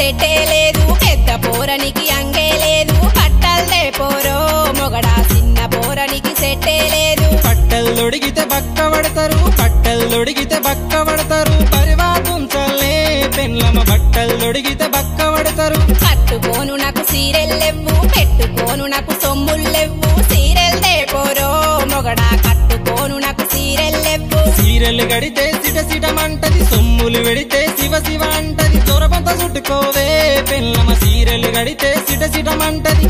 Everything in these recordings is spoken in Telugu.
సెట్టే లేదు పెద్ద పోరనికి అంగే లేదు పట్టల్దే పోరో మొగడా చిన్న పోరనికి సెట్టే లేదు పట్టెల్లొడిగితే బక్క పడతారు పట్టెల్లొడిగితే బక్క పడతారు పరివాతుంచలే పెన్లమ బట్టెల్లొడిగితే బక్క పడతారు కట్టుకోను నాకు సీరెల్లెవ్వు పెట్టుకోను నాకు సొమ్ముల్లెవ్వు సీరెల్దే పోరో మొగడా కట్టుకోను నాకు సీరెల్లెవ్వు సీరెలు గడితే సిట సిటమంటది సొమ్ములు వెడితే శివ శివ అంటది దొరబంత చుట్టుకోవే పెన్లమ సీరెలు గడితే సిట సిటమంటది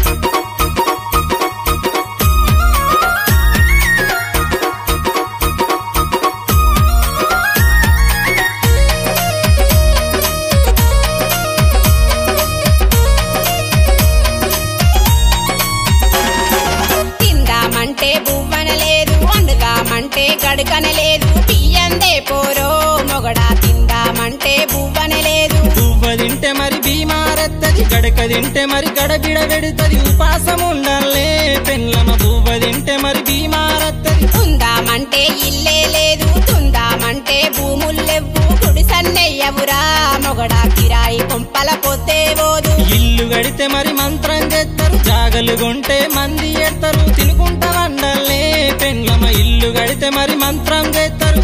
తిందామంటే బువ్వన లేదు వండుదామంటే గడుకన లేదు పియ్యందే పోరో మొగడా తిందామంటే బువ్వన లేదు పువ్వ తింటే మరి బీమారెత్తది గడక తింటే మరి గడబిడ వెడుతది ఉపాసం ఉండాలే పెన్లమ పువ్వ తింటే మరి బీమారెత్తది ఉందామంటే ఇల్లే లేదు తుందామంటే భూముల్లెవ్వు గుడిసన్నెయ్యవురా మొగడా కిరాయి కొంపల పొద్దే పోదు ఇల్లు గడితే మరి మంత్రం చేస్తారు జాగలు కొంటే మంది ఎడతారు తినుకుంటా వండలే పెన్లమ ఇల్లు గడితే మరి మంత్రం చేస్తారు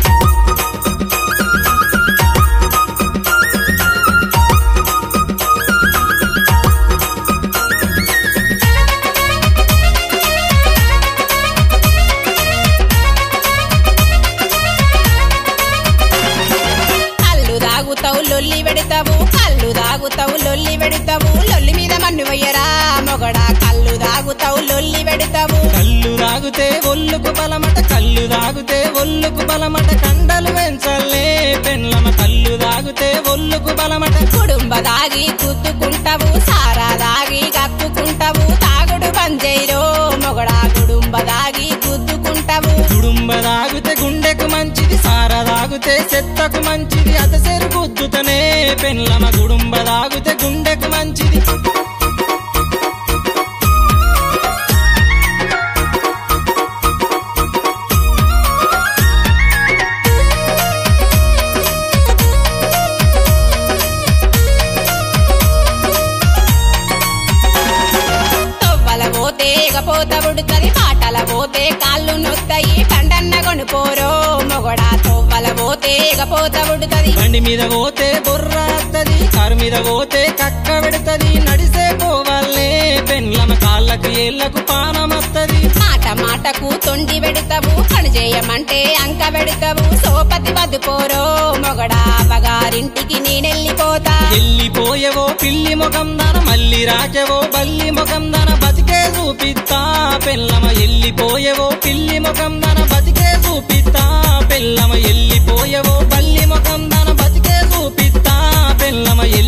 కళ్ళు తాగుతావు లొల్లి పెడతావు కళ్ళు తాగుతావు లొల్లి పెడతావు లొల్లి మీద మన్ను వయ్యరా మొగడా కళ్ళు తాగుతావు లొల్లి పెడతావు కళ్ళు తాగితే ఒళ్ళుకు బలమట కళ్ళు తాగితే ఒళ్ళుకు బలమట కండలు పెంచలే పెన్లమ కళ్ళు తాగితే ఒళ్ళుకు బలమట కుటుంబ దాగి గుద్దుకుంటావు సారా దాగి కక్కుకుంటావు తాగుడు బంజైరో మొగడా కుటుంబ దాగి గుద్దుకుంటావు కుడుంబ తాగితే గుండెకు మంచిది సార తాగితే చెత్తకు మంచిది అతసెరు గుద్దుతనే పెన్లమ గుడుంబ తాగితే గుండెకు మంచిది తొవ్వల పోతే ఎగపోత ఉడుతది పాటల పోతే కాళ్ళు నొత్తాయి పండన్న కొనుకోరో మొగడా తొవ్వల పోతే ఎగపోత ఉడుతది బండి మీద పోతే బొర్ర అత్తది కారు మీద పోతే కక్క పెడతది నడిసే పోవాలే పెన్లమ కాళ్ళకు ఏళ్లకు పానమత్తది మాట మాటకు తొండి పెడతావు పని చేయమంటే అంక పెడతావు సోపతి బతుకోరో మొగడా అవగారింటికి నేనెళ్ళిపోతా ఎల్లిపోయేవో పిల్లి ముఖం దాన మళ్ళీ రాకెవో బల్లి ముఖం దాన బతికే చూపిస్తా పెళ్ళమ ఎల్లిపోయేవో పిల్లి ముఖం దాన బతికే చూపిస్తా పెళ్ళమ ఎల్లిపోయేవో బల్లి ముఖం దాన బతికే చూపిస్తా పెళ్ళమ ఎల్లి